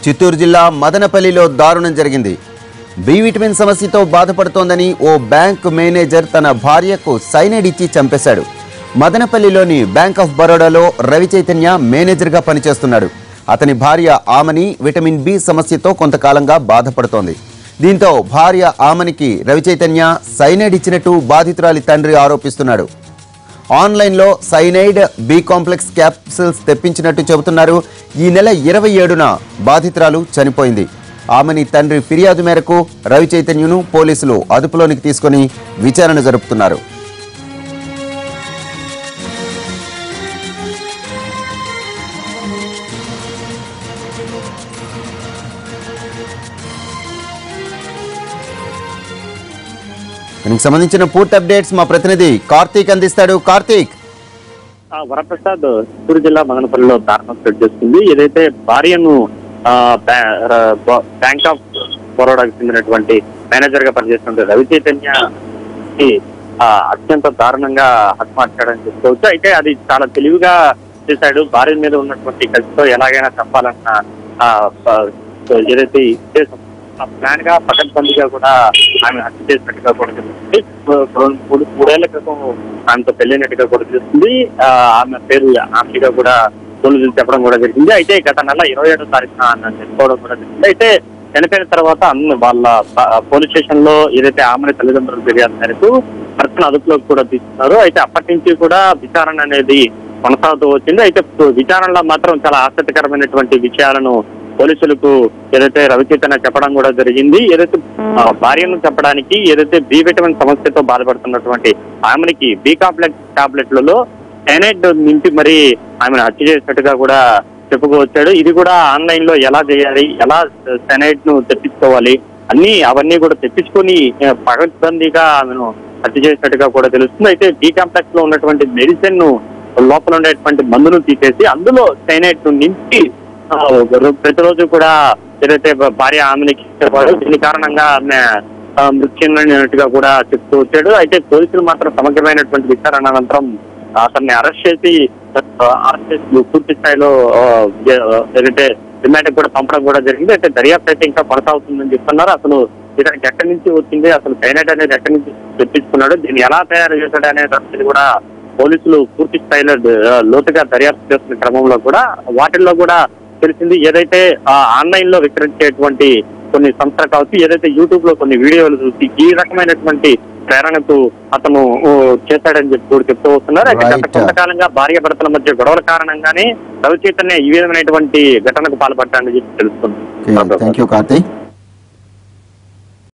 చిత్తూరు జిల్లా మదనపల్లిలో దారుణం జరిగింది బి విటమిన్ సమస్యతో బాధపడుతోందని ఓ బ్యాంక్ మేనేజర్ తన భార్యకు సైనైడ్ ఇచ్చి చంపేశాడు మదనపల్లిలోని బ్యాంక్ ఆఫ్ బరోడాలో రవి చైతన్య మేనేజర్గా పనిచేస్తున్నాడు అతని భార్య ఆమని విటమిన్ బి సమస్యతో కొంతకాలంగా బాధపడుతోంది దీంతో భార్య ఆమనికి రవి చైతన్య సైనైడ్ ఇచ్చినట్టు బాధితురాలి తండ్రి ఆరోపిస్తున్నాడు ఆన్లైన్లో సైనైడ్ బి కాంప్లెక్స్ క్యాప్సిల్స్ తెప్పించినట్టు చెబుతున్నారు ఈ నెల ఇరవై ఏడున బాధితురాలు చనిపోయింది ఆమెని తండ్రి ఫిర్యాదు మేరకు రవి చైతన్యను పోలీసులు అదుపులోనికి తీసుకొని విచారణ జరుపుతున్నారు దీనికి సంబంధించిన పూర్తి అప్డేట్స్ మా ప్రతినిధి కార్తీక్ అందిస్తాడు కార్తీక్ ఆ, వరప్రసాద్ చిత్తూరు జిల్లా మదనపల్లిలో దారుణం స్ప్రెడ్ చేస్తుంది ఏదైతే భార్యను ఆ, బ్యా- ర- బ- బ్యాంక్ ఆఫ్ బరోడాకి చెందినటువంటి మేనేజర్ గా పనిచేస్తున్న రవి చైతన్య కి, ఆ, అత్యంత దారుణంగా హతమార్చాడని చెప్పుకోవచ్చు అయితే అది చాలా తెలివిగా చేశాడు భార్య మీద ఉన్నటువంటి కసితో ఎలాగైనా చంపాలన్న ఆ, ప- ఏదైతే ఉద్దేశం ఆ ప్లాన్ గా పకడ్బందీగా కూడా ఆమె హత్య చేసినట్టుగా కూడా తెలుస్తుంది రెండు- మూడు మూడేళ్ల క్రితం ఆమెతో పెళ్ళైనట్టుగా కూడా తెలుస్తుంది ఆ, ఆమె పేరు ఆమెగా కూడా పోలీసులు చెప్పడం కూడా జరిగింది అయితే గత నెల ఇరవై ఏడో తారీఖున ఆమె చనిపోవడం కూడా జరిగింది అయితే చనిపోయిన తర్వాత అన్ని వాళ్ళ ప- పోలీస్ స్టేషన్ లో ఏదైతే ఆమె తల్లిదండ్రులు ఫిర్యాదు మేరకు భర్తను అదుపులోకి కూడా తీసుకున్నారు అయితే అప్పటి నుంచి కూడా విచారణ అనేది కొనసాగుతూ వచ్చింది అయితే విచారణలో మాత్రం చాలా ఆసక్తికరమైనటువంటి విషయాలను పోలీసులకు ఏదైతే రవిచైతన్య చెప్పడం కూడా జరిగింది ఏదైతే ఆ, భార్యను చెప్పడానికి ఏదైతే బి విటమిన్ సమస్యతో బాధపడుతున్నటువంటి ఆమెకి బి కాంప్లెక్స్ టాబ్లెట్లలో సైనైడ్ నింపి మరి ఆమెను హత్య చేసినట్టుగా కూడా చెప్పుకోవచ్చాడు ఇది కూడా ఆన్లైన్ లో ఎలా చేయాలి ఎలా సైనైడ్ ను తెప్పించుకోవాలి అన్ని అవన్నీ కూడా తెప్పించుకొని ఆ, పగడ్బందీగా ఆమెను హత్య చేసినట్టుగా కూడా తెలుస్తుంది అయితే బి కాంప్లెక్స్ లో ఉన్నటువంటి మెడిసిన్ ను లోపల ఉండేటువంటి మందును తీసేసి అందులో సైనైడ్ ను నింపి ఆ, రో- ప్రతిరోజు కూడా ఏదైతే భ- భార్య ఆమెకి ఇచ్చేవాడు దీని కారణంగా ఆమె ఆ, మృతి చెందినట్టుగా కూడా చెప్తూ వచ్చాడు అయితే పోలీసులు మాత్రం సమగ్రమైనటువంటి విచారణ అనంతరం అతన్ని అరెస్ట్ చేసి ఆ, అరెస్ట్ చేసి పూర్తి స్థాయిలో ఆ, ఏ- ఏదైతే రిమాండ్ కూడా పంపడం కూడా జరిగింది అయితే దర్యాప్తు అయితే ఇంకా కొనసాగుతుందని చెప్తున్నారు అసలు ఇతనికి ఎక్కడి నుంచి వచ్చింది అసలు సైనైట్ అనేది ఎక్కడి నుంచి తెప్పించుకున్నాడు దీన్ని ఎలా తయారు చేశాడు అనే దాని కూడా పోలీసులు పూర్తి స్థాయిలో ఆ, లోతుగా దర్యాప్తు చేస్తున్న క్రమంలో కూడా వాటిల్లో కూడా తెలిసింది ఏదైతే ఆన్లైన్ లో విక్రయించేటువంటి కొన్ని సంస్థలు కావచ్చు ఏదైతే యూట్యూబ్ లో కొన్ని వీడియోలు చూసి ఈ రకమైనటువంటి ప్రేరణకు అతను ఓ, చేశాడని చెప్పి కూడా చెప్తూ వస్తున్నారు అయితే గత Right. కొంతకాలంగా భార్య భర్తల మధ్య గొడవల కారణంగానే రవి చైతన్య ఈ విధమైనటువంటి ఘటనకు పాల్పడ్డాడని చెప్పి తెలుస్తుంది థ్యాంక్ యూ కార్తీక్